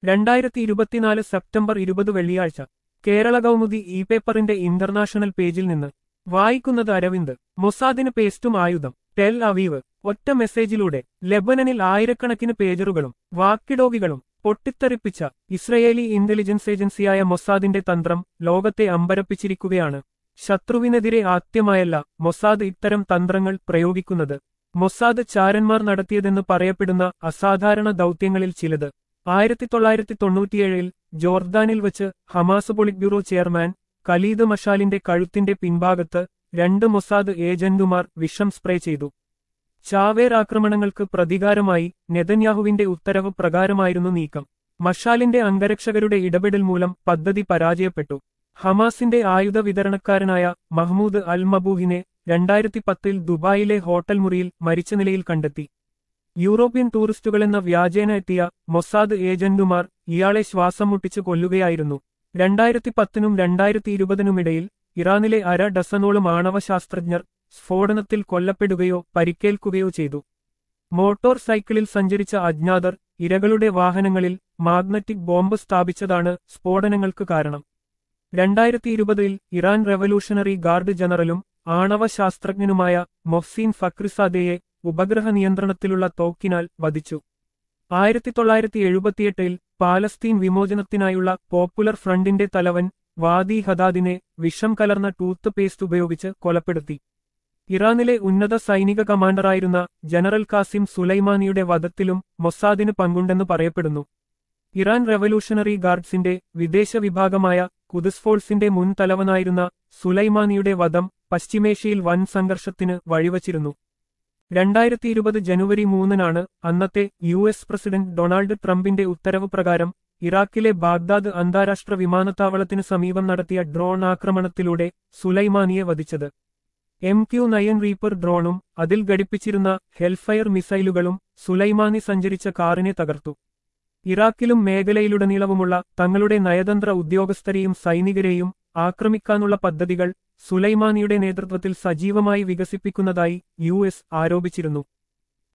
രണ്ടായിരത്തി ഇരുപത്തിനാല് സെപ്റ്റംബർ ഇരുപത് വെള്ളിയാഴ്ച കേരള കൗമുദി ഇ പേപ്പറിന്റെ ഇന്റർനാഷണൽ പേജിൽ നിന്ന് വായിക്കുന്നത് അരവിന്ദ് മൊസാദിന് പേസ്റ്റും ആയുധം ടെൽ അവീവ് ഒറ്റ മെസ്സേജിലൂടെ ലെബനനിൽ ആയിരക്കണക്കിന് പേജറുകളും വാക്കിഡോഗികളും പൊട്ടിത്തെറിപ്പിച്ച ഇസ്രയേലി ഇന്റലിജൻസ് ഏജൻസിയായ മൊസാദിന്റെ തന്ത്രം ലോകത്തെ അമ്പരപ്പിച്ചിരിക്കുകയാണ് ശത്രുവിനെതിരെ ആദ്യമായല്ല മൊസാദ് ഇത്തരം തന്ത്രങ്ങൾ പ്രയോഗിക്കുന്നത് മൊസാദ് ചാരന്മാർ നടത്തിയതെന്ന് പറയപ്പെടുന്ന അസാധാരണ ദൗത്യങ്ങളിൽ ചിലത് ആയിരത്തി തൊള്ളായിരത്തി തൊണ്ണൂറ്റിയേഴിൽ ജോർദാനിൽ വച്ച് Hamas polit bureau chairman Khaled മഷാലിന്റെ കഴുത്തിന്റെ പിൻഭാഗത്ത് രണ്ട് മൊസാദ് ഏജന്റുമാർ വിഷം സ്പ്രേ ചെയ്തു ചാവേർ ആക്രമണങ്ങൾക്ക് പ്രതികാരമായി നെതന്യാഹുവിന്റെ ഉത്തരവ് പ്രകാരമായിരുന്നു നീക്കം മഷാലിന്റെ അംഗരക്ഷകരുടെ ഇടപെടൽ മൂലം പദ്ധതി പരാജയപ്പെട്ടു ഹമാസിന്റെ ആയുധ വിതരണക്കാരനായ മഹ്മൂദ് അൽ മബൂഹിനെ രണ്ടായിരത്തി പത്തിൽ ദുബായിലെ ഹോട്ടൽ മുറിയിൽ മരിച്ച നിലയിൽ കണ്ടെത്തി യൂറോപ്യൻ ടൂറിസ്റ്റുകളെന്ന വ്യാജേന എത്തിയ മൊസാദ് ഏജന്റുമാർ ഇയാളെ ശ്വാസം മുട്ടിച്ച് കൊല്ലുകയായിരുന്നു രണ്ടായിരത്തി പത്തിനും രണ്ടായിരത്തി ഇരുപതിനുമിടയിൽ ഇറാനിലെ അര ഡസനോളം ആണവ ശാസ്ത്രജ്ഞർ സ്ഫോടനത്തിൽ കൊല്ലപ്പെടുകയോ പരിക്കേൽക്കുകയോ ചെയ്തു മോട്ടോർ സൈക്കിളിൽ സഞ്ചരിച്ച അജ്ഞാതർ ഇരകളുടെ വാഹനങ്ങളിൽ മാഗ്നറ്റിക് ബോംബ് സ്ഥാപിച്ചതാണ് സ്ഫോടനങ്ങൾക്ക് കാരണം രണ്ടായിരത്തി ഇരുപതിൽ ഇറാൻ റവല്യൂഷണറി ഗാർഡ് ജനറലും ആണവ ശാസ്ത്രജ്ഞനുമായ മൊഹ്സീൻ ഫക്രിസാദയെ ഉപഗ്രഹ നിയന്ത്രണത്തിലുള്ള തോക്കിനാൽ വധിച്ചു ആയിരത്തി തൊള്ളായിരത്തി എഴുപത്തിയെട്ടിൽ പാലസ്തീൻ വിമോചനത്തിനായുള്ള പോപ്പുലർ ഫ്രണ്ടിന്റെ തലവൻ വാദി ഹദാദിനെ വിഷം കലർന്ന ടൂത്ത് പേസ്റ്റ് ഉപയോഗിച്ച് കൊലപ്പെടുത്തി ഇറാനിലെ ഉന്നത സൈനിക കമാൻഡറായിരുന്ന ജനറൽ കാസിം സുലൈമാനിയുടെ വധത്തിലും മൊസാദിന് പങ്കുണ്ടെന്ന് പറയപ്പെടുന്നു ഇറാൻ റവല്യൂഷണറി ഗാർഡ്സിന്റെ വിദേശ വിഭാഗമായ കുദസ് ഫോഴ്സിന്റെ മുൻ തലവനായിരുന്ന സുലൈമാനിയുടെ വധം പശ്ചിമേഷ്യയിൽ വൻ സംഘർഷത്തിന് വഴിവച്ചിരുന്നു രണ്ടായിരത്തി ഇരുപത് ജനുവരി മൂന്നിനാണ് അന്നത്തെ യു എസ് പ്രസിഡന്റ് ഡൊണാൾഡ് ട്രംപിന്റെ ഉത്തരവ് പ്രകാരം ഇറാഖിലെ ബാഗ്ദാദ് അന്താരാഷ്ട്ര വിമാനത്താവളത്തിന് സമീപം നടത്തിയ ഡ്രോൺ ആക്രമണത്തിലൂടെ സുലൈമാനിയെ വധിച്ചത് എം ക്യു നയൻ റീപ്പർ ഡ്രോണും അതിൽ ഘടിപ്പിച്ചിരുന്ന ഹെൽഫയർ മിസൈലുകളും സുലൈമാനി സഞ്ചരിച്ച കാറിനെ തകർത്തു ഇറാഖിലും മേഖലയിലുടനീളവുമുള്ള തങ്ങളുടെ നയതന്ത്ര ഉദ്യോഗസ്ഥരെയും സൈനികരെയും ആക്രമിക്കാനുള്ള പദ്ധതികൾ സുലൈമാനിയുടെ നേതൃത്വത്തിൽ സജീവമായി വികസിപ്പിക്കുന്നതായി യു ആരോപിച്ചിരുന്നു